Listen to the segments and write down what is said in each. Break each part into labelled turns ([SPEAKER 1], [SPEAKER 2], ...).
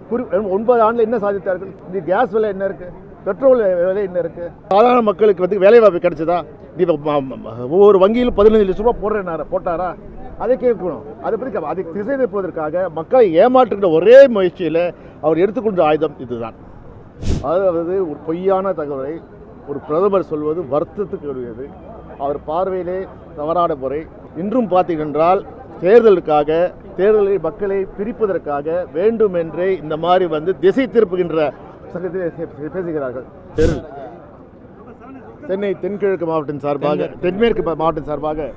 [SPEAKER 1] குறி ஒன்பது ஆண்டில் என்ன சாதித்தார்கள் இந்த கேஸ் விலை என்ன இருக்கு பெட்ரோல் விலை என்ன இருக்கு சாதாரண மக்களுக்கு வந்து வேலை வாய்ப்பு கிடைச்சதா இப்போ ஒவ்வொரு வங்கியிலும் பதினஞ்சு லட்ச ரூபா போடுறேனார போட்டாரா அதை கேட்கணும் அதை பற்றி அதை திசை திருப்பதற்காக மக்களை ஏமாற்றுகின்ற ஒரே முயற்சியில் அவர் எடுத்துக்கொண்ட ஆயுதம் இதுதான் அதாவது ஒரு பொய்யான தகவலை ஒரு பிரதமர் சொல்வது வருத்தத்துக்கு உரியது அவர் பார்வையிலே தவறான முறை இன்றும் பார்த்தீங்கன்றால் தேர்தலுக்காக தேர்தலில் மக்களை பிரிப்பதற்காக வேண்டுமென்றே இந்த மாதிரி வந்து திசை திருப்புகின்ற சங்கத்தில் பே- பேசுகிறார்கள் தேர்தல் சென்னை தென்கிழக்கு மாவட்டம் சார்பாக தென்மேற்கு மா- மாவட்டம் சார்பாக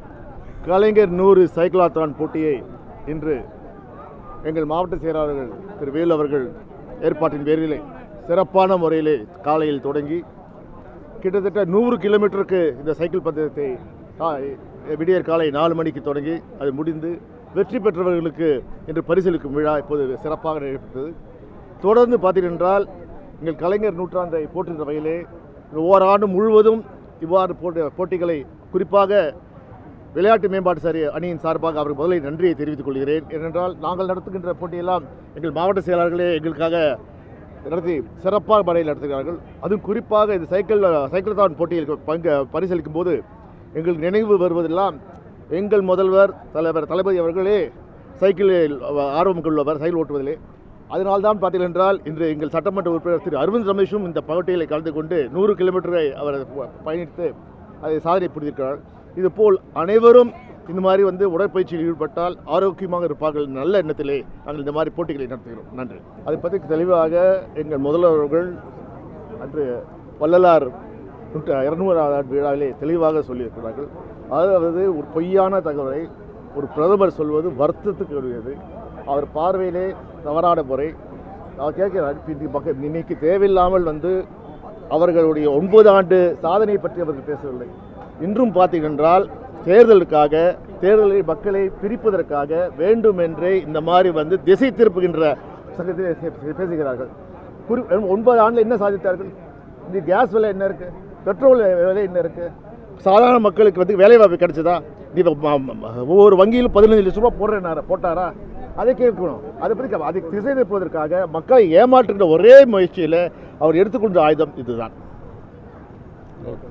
[SPEAKER 1] கலைஞர் நூறு சைக்கிளாத்ரான் போட்டியை இன்று எங்கள் மாவட்ட செயலாளர்கள் திரு வேலு அவர்கள் ஏற்பாட்டின் பேரிலே சிறப்பான முறையிலே காலையில் தொடங்கி கிட்டத்தட்ட நூறு கிலோமீட்டருக்கு இந்த சைக்கிள் பந்தயத்தை கா- விடியற் காலை நாலு மணிக்கு தொடங்கி அது முடிந்து வெற்றி பெற்றவர்களுக்கு இன்று பரிசளிக்கும் விழா இப்போது சிறப்பாக நடைபெற்றது தொடர்ந்து பார்த்தீர்கள் என்றால் எங்கள் கலைஞர் நூற்றாண்டை போற்றுகின்ற வகையிலே ஒவ்வொரு ஆண்டும் முழுவதும் இவ்வாறு போட்டி போட்டிகளை குறிப்பாக விளையாட்டு மேம்பாட்டு சரி அணியின் சார்பாக அவருக்கு முதலில் நன்றியை தெரிவித்துக் கொள்கிறேன் ஏனென்றால் நாங்கள் நடத்துகின்ற போட்டியெல்லாம் எங்கள் மாவட்ட செயலாளர்களே எங்களுக்காக நடத்தி சிறப்பாக முறையில் நடத்துகிறார்கள் அதுவும் குறிப்பாக இந்த சைக்கிள் சைக்கிள் தான் போட்டியில் பங்கு பரிசளிக்கும் போது எங்களுக்கு நினைவு வருவதெல்லாம் எங்கள் முதல்வர் தலைவர் தளபதி அவர்களே சைக்கிளில் ஆர்வம் கொள்பவர் சைக்கிள் ஓட்டுவதிலே அதனால்தான் பார்த்தீர்கள் என்றால் இன்று எங்கள் சட்டமன்ற உறுப்பினர் திரு அரவிந்த் ரமேஷும் இந்த போட்டியில் கலந்து கொண்டு நூறு கிலோமீட்டரை அவர் பயணித்து அதை சாதனை புரிந்திருக்கிறார் இதுபோல் அனைவரும் இந்த மாதிரி வந்து உடற்பயிற்சியில் ஈடுபட்டால் ஆரோக்கியமாக இருப்பார்கள் என்ற நல்ல எண்ணத்திலே நாங்கள் இந்த மாதிரி போட்டிகளை நடத்துகிறோம் நன்றி அதை பற்றி தெளிவாக எங்கள் முதல்வர்கள் அன்று வள்ளலார் நூற்று இருநூறாவது ஆண்டு விழாவிலே தெளிவாக சொல்லியிருக்கிறார்கள் அதாவது ஒரு பொய்யான தகவலை ஒரு பிரதமர் சொல்வது வருத்தத்துக்கு உரியது அவர் பார்வையிலே தவறான முறை அவர் கேட்கிறார் இப்ப இந்த பக்கம் இன்னைக்கு தேவையில்லாமல் வந்து அவர்களுடைய ஒன்பது ஆண்டு சாதனை பற்றி அவர்கள் பேசவில்லை இன்றும் பார்த்தீங்கன்றால் தேர்தலுக்காக தேர்தலில் மக்களை பிரிப்பதற்காக வேண்டுமென்றே இந்த மாதிரி வந்து திசை திருப்புகின்ற சங்கத்தில் பே- பேசுகிறார்கள் குறி ஒன்பது ஆண்டில் என்ன சாதித்தார்கள் இந்த கேஸ் விலை என்ன இருக்கு பெட்ரோல் விலை என்ன இருக்கு சாதாரண மக்களுக்கு வந்து வேலை வாய்ப்பு கிடைச்சதா இப்போ ஒவ்வொரு வங்கியிலும் பதினஞ்சு லட்ச ரூபா போடுறேனார போட்டாரா அதை கேட்கணும் அதை பற்றி அதை திசை திருப்பதற்காக மக்களை ஏமாற்றுகின்ற ஒரே முயற்சியில் அவர் எடுத்துக்கொண்ட ஆயுதம் இதுதான்